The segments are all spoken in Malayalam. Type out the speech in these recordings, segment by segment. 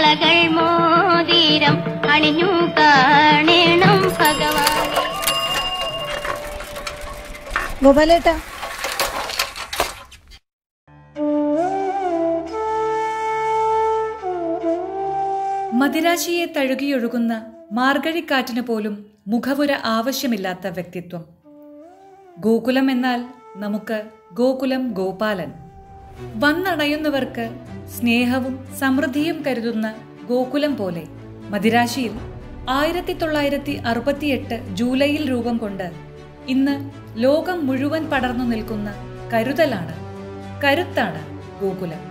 മകൾ മോതിരം അണിഞ്ഞു കാണണം ഭഗവാനെ ഗോപാലേട്ടാ മദിരാശിയെ തഴുകിയൊഴുകുന്ന മാർഗഴിക്കാറ്റിന് പോലും മുഖവുര ആവശ്യമില്ലാത്ത വ്യക്തിത്വം ഗോകുലം എന്നാൽ നമുക്ക് ഗോകുലം ഗോപാലൻ വന്നണയുന്നവർക്ക് സ്നേഹവും സമൃദ്ധിയും കരുതുന്ന ഗോകുലം പോലെ മദിരാശിയിൽ ആയിരത്തി തൊള്ളായിരത്തി അറുപത്തിയെട്ട് ജൂലൈയിൽ രൂപം കൊണ്ട് ഇന്ന് ലോകം മുഴുവൻ പടർന്നു നിൽക്കുന്ന കരുതലാണ് കരുത്താണ് ഗോകുലം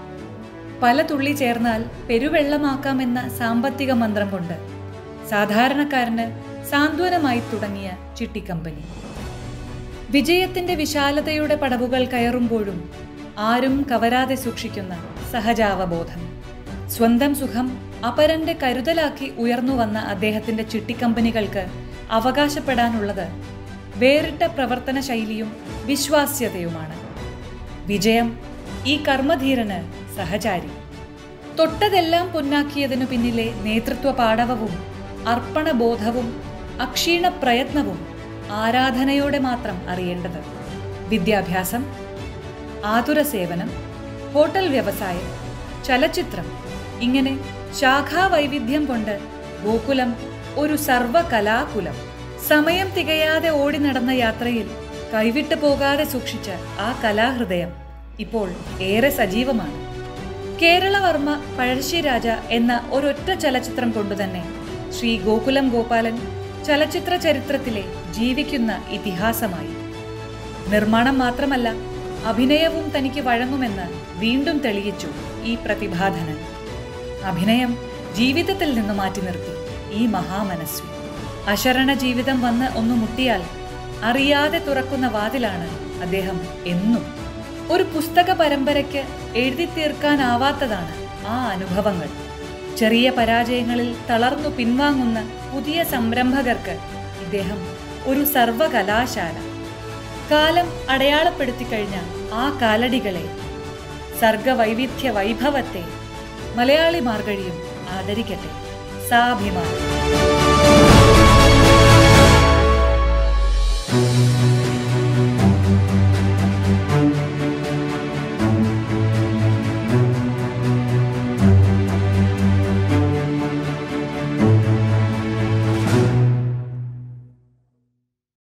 പല തുള്ളി ചേർന്നാൽ പെരുവെള്ളമാക്കാമെന്ന സാമ്പത്തിക മന്ത്രം കൊണ്ട് സാധാരണക്കാരന് സാന്ത്വനമായി തുടങ്ങിയ ചിട്ടിക്കമ്പനി വിജയത്തിന്റെ വിശാലതയുടെ പടവുകൾ കയറുമ്പോഴും ആരും കവരാതെ സൂക്ഷിക്കുന്ന സഹജാവബോധം സ്വന്തം സുഖം അപരന്റെ കരുതലാക്കി ഉയർന്നു വന്ന അദ്ദേഹത്തിന്റെ ചിട്ടിക്കമ്പനികൾക്ക് അവകാശപ്പെടാനുള്ളത് വേറിട്ട പ്രവർത്തന ശൈലിയും വിശ്വാസ്യതയുമാണ് വിജയം ഈ കർമ്മധീരന് സഹചാരി തൊട്ടതെല്ലാം പൊന്നാക്കിയതിനു പിന്നിലെ നേതൃത്വ പാടവവും അർപ്പണബോധവും അക്ഷീണ പ്രയത്നവും ആരാധനയോടെ മാത്രം അറിയേണ്ടത് വിദ്യാഭ്യാസം ആതുര സേവനം ഹോട്ടൽ വ്യവസായം ചലച്ചിത്രം ഇങ്ങനെ ശാഖാവൈവിധ്യം കൊണ്ട് ഗോകുലം ഒരു സർവകലാകുലം സമയം തികയാതെ ഓടി നടന്ന യാത്രയിൽ കൈവിട്ടു പോകാതെ സൂക്ഷിച്ച ആ കലാഹൃദയം ഇപ്പോൾ ഏറെ സജീവമാണ് കേരളവർമ്മ പഴശ്ശിരാജ എന്ന ഒരൊറ്റ ചലച്ചിത്രം കൊണ്ടുതന്നെ ശ്രീ ഗോകുലം ഗോപാലൻ ചലച്ചിത്ര ചരിത്രത്തിലെ ജീവിക്കുന്ന ഇതിഹാസമായി നിർമ്മാണം മാത്രമല്ല അഭിനയവും തനിക്ക് വഴങ്ങുമെന്ന് വീണ്ടും തെളിയിച്ചു ഈ പ്രതിഭാധനൻ അഭിനയം ജീവിതത്തിൽ നിന്ന് മാറ്റി നിർത്തി ഈ മഹാമനസ്വി അശരണ ജീവിതം വന്ന് ഒന്ന് മുട്ടിയാൽ അറിയാതെ തുറക്കുന്ന വാതിലാണ് അദ്ദേഹം എന്നും ഒരു പുസ്തക പരമ്പരയ്ക്ക് എഴുതി തീർക്കാനാവാത്തതാണ് ആ അനുഭവങ്ങൾ ചെറിയ പരാജയങ്ങളിൽ തളർന്നു പിൻവാങ്ങുന്ന പുതിയ സംരംഭകർക്ക് ഇദ്ദേഹം ഒരു സർവകലാശാല കാലം അടയാളപ്പെടുത്തി കഴിഞ്ഞ ആ കാലടികളെ സർഗവൈവിധ്യ വൈഭവത്തെ മലയാളി മാർഗഴിയും ആദരിക്കട്ടെ സാഭിമാനം